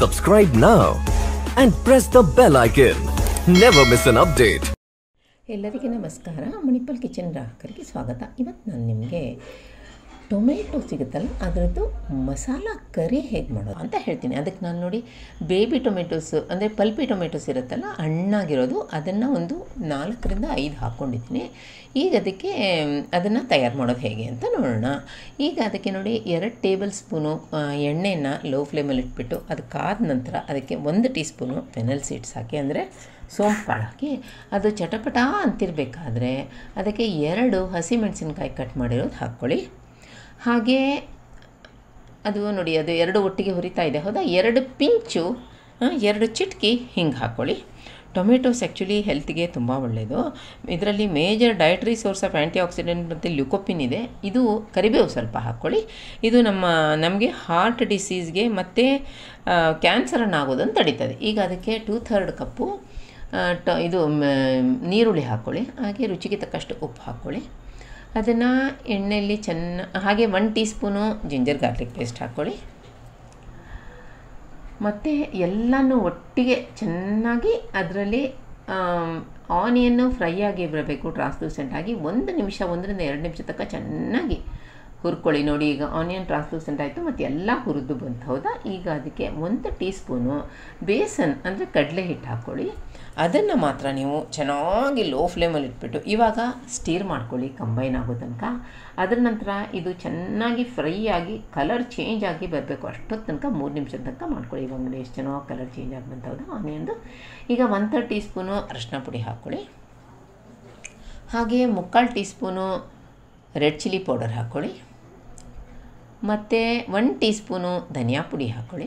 Subscribe now and press the bell icon. Never miss an update. ಎಲ್ಲರಿಗೆ ನಮಸ್ಕಾರ Manipal kitchen ಗ್ರಾಹಕರಿಗೆ ಸ್ವಾಗತ ಇವತ್ತು ನಾನು ನಿಮಗೆ ಟೊಮೆಟೊ ಸಿಗುತ್ತಲ್ಲ ಅದರದ್ದು ಮಸಾಲ ಕರಿ ಹೇಗೆ ಮಾಡೋದು ಅಂತ ಹೇಳ್ತೀನಿ ಅದಕ್ಕೆ ನಾನು ನೋಡಿ ಬೇಬಿ ಟೊಮೆಟೊಸ್ ಅಂದರೆ ಪಲ್ಪಿ ಟೊಮೆಟೊಸ್ ಇರುತ್ತಲ್ಲ ಹಣ್ಣಾಗಿರೋದು ಅದನ್ನು ಒಂದು ನಾಲ್ಕರಿಂದ ಐದು ಹಾಕ್ಕೊಂಡಿದ್ದೀನಿ ಈಗ ಅದಕ್ಕೆ ಅದನ್ನು ತಯಾರು ಮಾಡೋದು ಹೇಗೆ ಅಂತ ನೋಡೋಣ ಈಗ ಅದಕ್ಕೆ ನೋಡಿ ಎರಡು ಟೇಬಲ್ ಸ್ಪೂನು ಆ, ಎಣ್ಣೆನ ಲೋ ಫ್ಲೇಮಲ್ಲಿ ಇಟ್ಬಿಟ್ಟು ಅದು ಕಾದ ನಂತರ ಅದಕ್ಕೆ ಒಂದು ಟೀ ಸ್ಪೂನು ಫೆನಲ್ ಸೀಡ್ಸ್ ಹಾಕಿ ಅಂದರೆ ಸೋಂಪು ಕಾಳು ಹಾಕಿ ಅದು ಚಟಪಟ ಅಂತಿರಬೇಕಾದ್ರೆ ಅದಕ್ಕೆ ಎರಡು ಹಸಿಮೆಣಸಿನ್ಕಾಯಿ ಕಟ್ ಮಾಡಿರೋದು ಹಾಕ್ಕೊಳ್ಳಿ ಹಾಗೆ ಅದು ನೋಡಿ ಅದು ಎರಡು ಒಟ್ಟಿಗೆ ಹುರಿತಾ ಇದೆ ಹೌದಾ ಎರಡು ಪಿಂಚು ಆ, ಎರಡು ಚಿಟ್ಕಿ ಹಿಂಗೆ ಹಾಕ್ಕೊಳ್ಳಿ ಟೊಮೆಟೊಸ್ ಆ್ಯಕ್ಚುಲಿ ಹೆಲ್ತ್ಗೆ ತುಂಬ ಒಳ್ಳೆಯದು ಇದರಲ್ಲಿ major dietary source of antioxidant ಮತ್ತು ಲ್ಯುಕೋಪಿನ್ ಇದೆ ಇದು ಕರಿಬೇವು ಸ್ವಲ್ಪ ಹಾಕ್ಕೊಳ್ಳಿ ಇದು ನಮ್ಮ ನಮಗೆ ಹಾರ್ಟ್ ಡಿಸೀಸ್ಗೆ ಮತ್ತು ಕ್ಯಾನ್ಸರನ್ನು ಆಗೋದನ್ನು ತಡೀತದೆ ಈಗ ಅದಕ್ಕೆ ಟೂ ಥರ್ಡ್ ಕಪ್ಪು ಆ, ಟ ಇದು ಮ, ನೀರುಳ್ಳಿ ಹಾಕ್ಕೊಳ್ಳಿ ಹಾಗೆ ರುಚಿಗೆ ತಕ್ಕಷ್ಟು ಉಪ್ಪು ಹಾಕ್ಕೊಳ್ಳಿ ಅದನ್ನು ಎಣ್ಣೆಯಲ್ಲಿ ಚೆನ್ನ ಹಾಗೆ one teaspoon ginger garlic paste ಹಾಕ್ಕೊಳ್ಳಿ ಮತ್ತು ಎಲ್ಲನೂ ಒಟ್ಟಿಗೆ ಚೆನ್ನಾಗಿ ಅದರಲ್ಲಿ ಆನಿಯನ್ನು ಫ್ರೈ ಆಗಿ ಬರಬೇಕು ಟ್ರಾನ್ಸ್ಲೂಸೆಂಟ್ ಆಗಿ ಒಂದು ನಿಮಿಷ ಒಂದರಿಂದ ಎರಡು ನಿಮಿಷ ತನಕ ಚೆನ್ನಾಗಿ ಹುರ್ಕೊಳ್ಳಿ ನೋಡಿ ಈಗ ಆನಿಯನ್ ಟ್ರಾನ್ಸ್ಲೂಸೆಂಟ್ ಆಯಿತು ಮತ್ತು ಎಲ್ಲ ಹುರಿದು ಬಂತು ಹೌದಾ ಈಗ ಅದಕ್ಕೆ ಒಂದು ಟೀ ಸ್ಪೂನು ಬೇಸನ್ ಅಂದರೆ ಕಡಲೆ ಹಿಟ್ಟು ಹಾಕ್ಕೊಳ್ಳಿ ಅದನ್ನು ಮಾತ್ರ ನೀವು ಚೆನ್ನಾಗಿ ಲೋ ಫ್ಲೇಮಲ್ಲಿ ಇಟ್ಬಿಟ್ಟು ಇವಾಗ ಸ್ಟೀರ್ ಮಾಡ್ಕೊಳ್ಳಿ ಕಂಬೈನ್ ಆಗೋ ತನಕ ಅದರ ನಂತರ ಇದು ಚೆನ್ನಾಗಿ ಫ್ರೈ ಆಗಿ ಕಲರ್ ಚೇಂಜ್ ಆಗಿ ಬರಬೇಕು ಅಷ್ಟೊತ್ತು ತನಕ ಮೂರು ನಿಮಿಷದ ತನಕ ಮಾಡ್ಕೊಳ್ಳಿ ಇವಾಗ ನೋಡಿ ಎಷ್ಟು ಚೆನ್ನಾಗಿ ಕಲರ್ ಚೇಂಜ್ ಆಗಿ ಬಂತೌದು ಆನಿಯನ್ದು ಈಗ ಒನ್ ಥರ್ಡ್ ಟೀ ಸ್ಪೂನು ಅರಶಿನ ಪುಡಿ ಹಾಕ್ಕೊಳ್ಳಿ ಹಾಗೆ ಮುಕ್ಕಾಲು teaspoon red chilli powder ಹಾಕ್ಕೊಳ್ಳಿ ಮತ್ತು ಒನ್ ಟೀ ಸ್ಪೂನು ಧನಿಯಾ ಪುಡಿ ಹಾಕ್ಕೊಳ್ಳಿ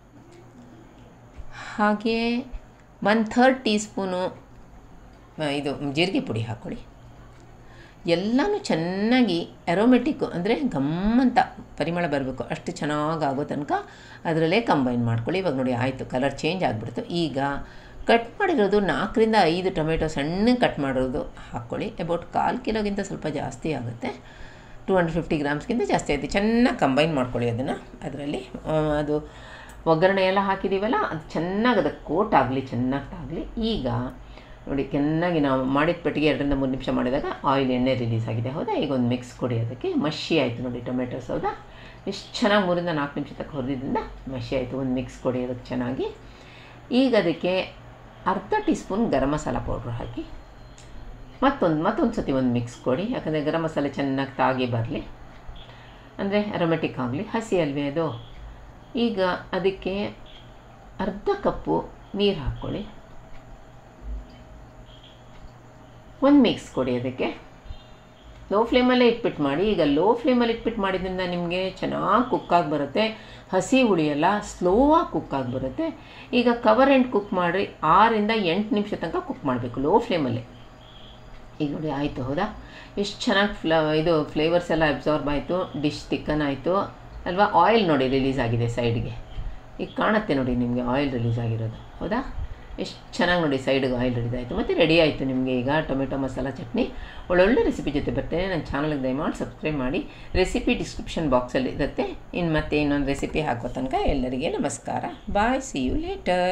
ಹಾಗೆ ಒನ್ ಥರ್ಡ್ ಟೀ ಸ್ಪೂನು ಆ, ಇದು ಜೀರಿಗೆ ಪುಡಿ ಹಾಕ್ಕೊಳ್ಳಿ ಎಲ್ಲನೂ ಚೆನ್ನಾಗಿ ಅರೋಮೆಟಿಕ್ಕು ಅಂದರೆ ಗಮ್ಮಂತ ಪರಿಮಳ ಬರಬೇಕು ಅಷ್ಟು ಚೆನ್ನಾಗಿ ಆಗೋ ತನಕ ಅದರಲ್ಲೇ ಕಂಬೈನ್ ಮಾಡ್ಕೊಳ್ಳಿ ಇವಾಗ ನೋಡಿ ಆಯಿತು ಕಲರ್ ಚೇಂಜ್ ಆಗಿಬಿಡ್ತು ಈಗ ಕಟ್ ಮಾಡಿರೋದು ನಾಲ್ಕರಿಂದ ಐದು ಟೊಮೆಟೊ ಸಣ್ಣ ಕಟ್ ಮಾಡಿರೋದು ಹಾಕ್ಕೊಳ್ಳಿ ಅಬೌಟ್ ಕಾಲು ಕಿಲೋಗಿಂತ ಸ್ವಲ್ಪ ಜಾಸ್ತಿ ಆಗುತ್ತೆ ಟೂ ಹಂಡ್ರೆಡ್ ಫಿಫ್ಟಿ ಗ್ರಾಮ್ಸ್ಗಿಂತ ಜಾಸ್ತಿ ಆಯಿತು ಚೆನ್ನಾಗಿ ಕಂಬೈನ್ ಮಾಡ್ಕೊಳ್ಳಿ ಅದನ್ನು ಅದರಲ್ಲಿ ಆ, ಅದು ಒಗ್ಗರಣೆ ಎಲ್ಲ ಹಾಕಿದ್ದೀವಲ್ಲ ಅದು ಚೆನ್ನಾಗಿ ಅದಕ್ಕೆ ಕೋಟ್ ಆಗಲಿ ಚೆನ್ನಾಗಿ ತಾಗಲಿ ಈಗ ನೋಡಿ ಚೆನ್ನಾಗಿ ನಾವು ಮಾಡಿದ ಪೆಟ್ಟಿಗೆ ಎರಡರಿಂದ ಮೂರು ನಿಮಿಷ ಮಾಡಿದಾಗ ಆಯಿಲ್ ಎಣ್ಣೆ ರಿಲೀಸ್ ಆಗಿದೆ ಹೌದಾ ಈಗ ಒಂದು ಮಿಕ್ಸ್ ಕೊಡಿ ಅದಕ್ಕೆ ಮಷಿ ಆಯಿತು ನೋಡಿ ಟೊಮೆಟೊಸ್ ಹೌದಾ ಎಷ್ಟು ಚೆನ್ನಾಗಿ ಮೂರಿಂದ ನಾಲ್ಕು ನಿಮಿಷ ತನಕ ಹುರಿದ್ರಿಂದ ಮಷಿ ಆಯಿತು ಒಂದು ಮಿಕ್ಸ್ ಕೊಡಿ ಅದಕ್ಕೆ ಚೆನ್ನಾಗಿ ಈಗ ಅದಕ್ಕೆ ಅರ್ಧ teaspoon garam masala powder ಹಾಕಿ ಮತ್ತೊಂದು ಮತ್ತೊಂದು ಸತಿ ಒಂದು ಮಿಕ್ಸ್ ಕೊಡಿ ಯಾಕಂದರೆ ಗರಂ ಮಸಾಲೆ ಚೆನ್ನಾಗಿ ತಾಗಿ ಬರಲಿ ಅಂದರೆ ಅರೋಮೆಟಿಕ್ ಆಗಲಿ ಹಸಿ ಅಲ್ವೇ ಅದು ಈಗ ಅದಕ್ಕೆ ಅರ್ಧ ಕಪ್ಪು ನೀರು ಹಾಕ್ಕೊಳ್ಳಿ ಒಂದು ಮಿಕ್ಸ್ ಕೊಡಿ ಅದಕ್ಕೆ ಲೋ ಫ್ಲೇಮಲ್ಲೇ ಇಟ್ಬಿಟ್ಟು ಮಾಡಿ ಈಗ ಲೋ ಫ್ಲೇಮಲ್ಲಿ ಇಟ್ಬಿಟ್ಟು ಮಾಡಿದ್ರಿಂದ ನಿಮಗೆ ಚೆನ್ನಾಗಿ ಕುಕ್ಕಾಗಿ ಬರುತ್ತೆ ಹಸಿ ಉಳಿಯಲ್ಲ ಸ್ಲೋವಾಗಿ ಕುಕ್ಕಾಗಿ ಬರುತ್ತೆ ಈಗ ಕವರ್ ಆ್ಯಂಡ್ ಕುಕ್ ಮಾಡಿ ಆರಿಂದ ಎಂಟು ನಿಮಿಷ ತನಕ ಕುಕ್ ಮಾಡಬೇಕು ಲೋ ಫ್ಲೇಮಲ್ಲೇ ಈಗ ನೋಡಿ ಆಯಿತು ಹೌದಾ ಎಷ್ಟು ಚೆನ್ನಾಗಿ ಫ್ಲ ಇದು ಫ್ಲೇವರ್ಸ್ ಎಲ್ಲ ಅಬ್ಸಾರ್ಬ್ ಆಯಿತು ಡಿಶ್ ತಿಕ್ಕನ್ ಆಯಿತು ಅಲ್ವಾ ಆಯಿಲ್ ನೋಡಿ ರಿಲೀಸ್ ಆಗಿದೆ ಸೈಡ್ಗೆ ಈಗ ಕಾಣುತ್ತೆ ನೋಡಿ ನಿಮಗೆ ಆಯಿಲ್ ರಿಲೀಸ್ ಆಗಿರೋದು ಹೌದಾ ಎಷ್ಟು ಚೆನ್ನಾಗಿ ನೋಡಿ ಸೈಡ್ಗೆ ಆಯಿಲ್ ರಿಲೀಸ್ ಆಯಿತು ಮತ್ತು ರೆಡಿ ಆಯಿತು ನಿಮಗೆ ಈಗ ಟೊಮೆಟೊ ಮಸಾಲ ಚಟ್ನಿ ಒಳ್ಳೊಳ್ಳೆ ರೆಸಿಪಿ ಜೊತೆ ಬರ್ತೇನೆ ನನ್ನ ಚಾನಲ್ಗೆ ದಯಮಾಡಿ ಸಬ್ಸ್ಕ್ರೈಬ್ ಮಾಡಿ ರೆಸಿಪಿ ಡಿಸ್ಕ್ರಿಪ್ಷನ್ ಬಾಕ್ಸಲ್ಲಿ ಇರುತ್ತೆ ಇನ್ನು ಮತ್ತೆ ಇನ್ನೊಂದು ರೆಸಿಪಿ ಹಾಕೋ ತನಕ ಎಲ್ಲರಿಗೆ ನಮಸ್ಕಾರ ಬಾಯ್ ಸಿ ಯು ಲೇಟರ್